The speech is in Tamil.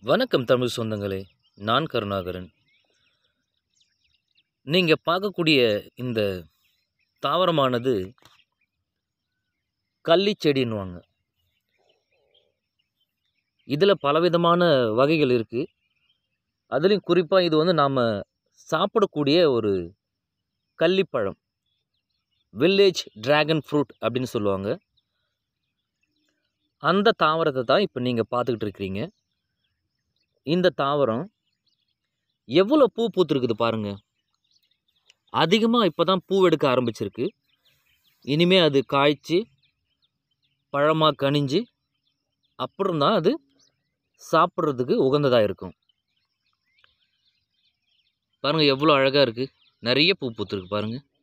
வணக்கம் தமிழ் சொந்தங்களே நான் கருணாகரன் நீங்கள் பார்க்கக்கூடிய இந்த தாவரமானது கள்ளிச்செடின்னுவாங்க இதில் பலவிதமான வகைகள் இருக்குது அதுலேயும் குறிப்பாக இது வந்து நாம் சாப்பிடக்கூடிய ஒரு கள்ளிப்பழம் வில்லேஜ் டிராகன் ஃப்ரூட் அப்படின்னு சொல்லுவாங்க அந்த தாவரத்தை தான் இப்போ நீங்கள் பார்த்துக்கிட்டு இருக்கிறீங்க இந்த தாவரம் எவ்வளோ பூ பூத்துருக்குது பாருங்க அதிகமாக இப்போ தான் பூ எடுக்க ஆரம்பிச்சிருக்கு இனிமே அது காய்ச்சி பழமாக கனிஞ்சு அப்புறம் தான் அது சாப்பிட்றதுக்கு உகந்ததாக இருக்கும் பாருங்கள் எவ்வளோ அழகாக இருக்குது நிறைய பூ பூத்துருக்கு பாருங்கள்